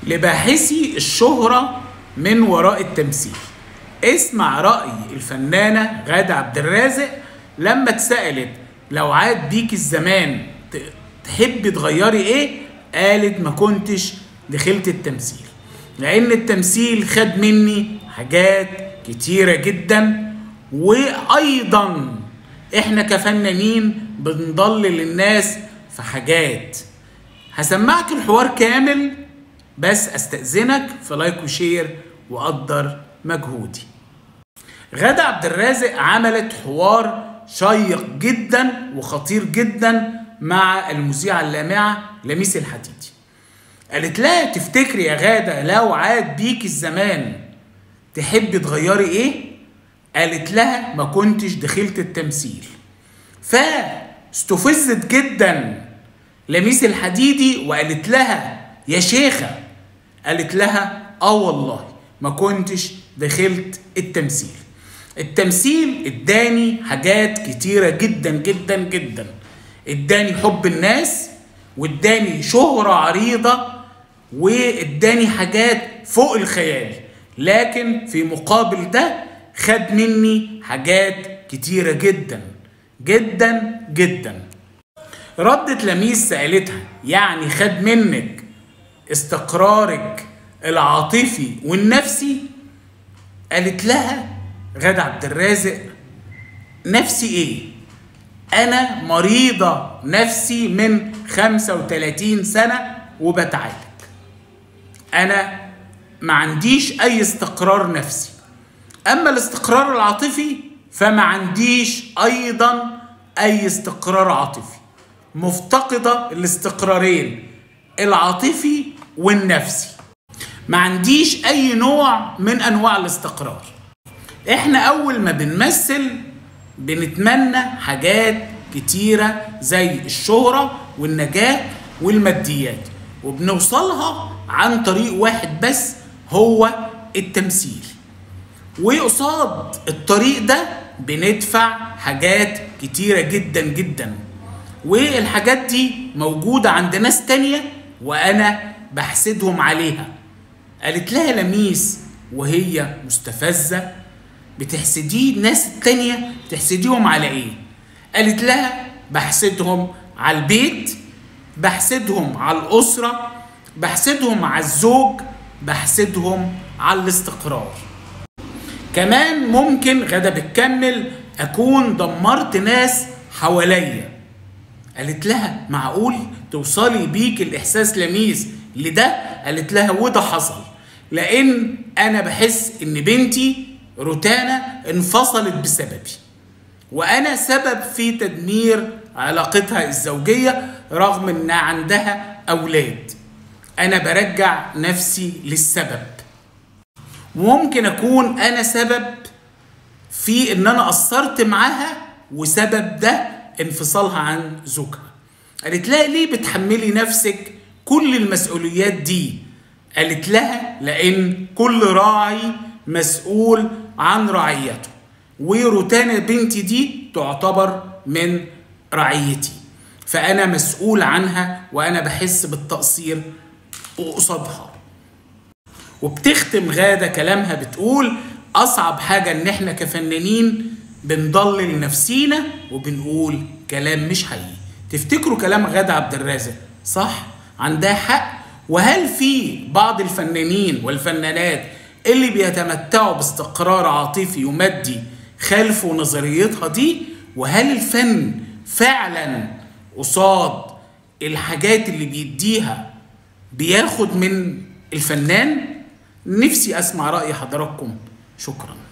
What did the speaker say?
لباحثي الشهرة من وراء التمثيل اسمع رأي الفنانة غادة عبد الرازق لما اتسألت لو عاد بيك الزمان ت- تحبي تغيري ايه قالت ما كنتش دخلت التمثيل لان التمثيل خد مني حاجات كتيرة جدا وايضا احنا كفنانين بنضلل الناس في حاجات هسمعك الحوار كامل بس استأذنك في لايك وشير وقدر مجهودي غادة عبد الرازق عملت حوار شيق جدا وخطير جدا مع المذيعة اللامعة لميس الحديدي قالت لها تفتكري يا غادة لو عاد بيك الزمان تحبي تغيري ايه قالت لها ما كنتش دخلت التمثيل فاستفزت جدا لميس الحديدي وقالت لها يا شيخة قالت لها اه والله ما كنتش دخلت التمثيل التمثيل اداني حاجات كتيرة جدا جدا جدا اداني حب الناس واداني شهرة عريضة واداني حاجات فوق الخيال لكن في مقابل ده خد مني حاجات كتيرة جدا جدا جدا ردت لميس سألتها يعني خد منك استقرارك العاطفي والنفسي قالت لها غادة عبد الرازق نفسي ايه انا مريضة نفسي من 35 سنة وبتعالج انا ما عنديش اي استقرار نفسي اما الاستقرار العاطفي فما عنديش ايضا اي استقرار عاطفي مفتقدة الاستقرارين العاطفي والنفسي ما عنديش اي نوع من انواع الاستقرار احنا اول ما بنمثل بنتمنى حاجات كتيرة زي الشهرة والنجاة والماديات وبنوصلها عن طريق واحد بس هو التمثيل وقصاد الطريق ده بندفع حاجات كتيرة جدا جدا والحاجات دي موجودة عند ناس تانية وأنا بحسدهم عليها قالت لها لميس وهي مستفزة بتحسديه الناس التانية بتحسديهم على ايه قالت لها بحسدهم على البيت بحسدهم على الأسرة بحسدهم على الزوج بحسدهم على الاستقرار كمان ممكن غدا بتكمل أكون دمرت ناس حواليا قالت لها معقول توصلي بيك الإحساس لميس لده قالت لها وده حصل لأن أنا بحس إن بنتي روتانا انفصلت بسببي وأنا سبب في تدمير علاقتها الزوجية رغم إن عندها أولاد أنا برجع نفسي للسبب وممكن أكون أنا سبب في إن أنا قصرت معاها وسبب ده انفصالها عن زوجها قالت لها ليه بتحملي نفسك كل المسؤوليات دي قالت لها لأن كل راعي مسؤول عن رعيته وروتانا بنتي دي تعتبر من رعيتي فأنا مسؤول عنها وأنا بحس بالتقصير قصادها وبتختم غادة كلامها بتقول أصعب حاجة إن إحنا كفنانين بنضلل نفسينا وبنقول كلام مش حقيقي تفتكروا كلام غادة عبد الرازق صح عندها حق وهل في بعض الفنانين والفنانات اللي بيتمتعوا باستقرار عاطفي ومادي خلفوا نظريتها دي وهل الفن فعلا قصاد الحاجات اللي بيديها بياخد من الفنان نفسي اسمع رأي حضراتكم شكرا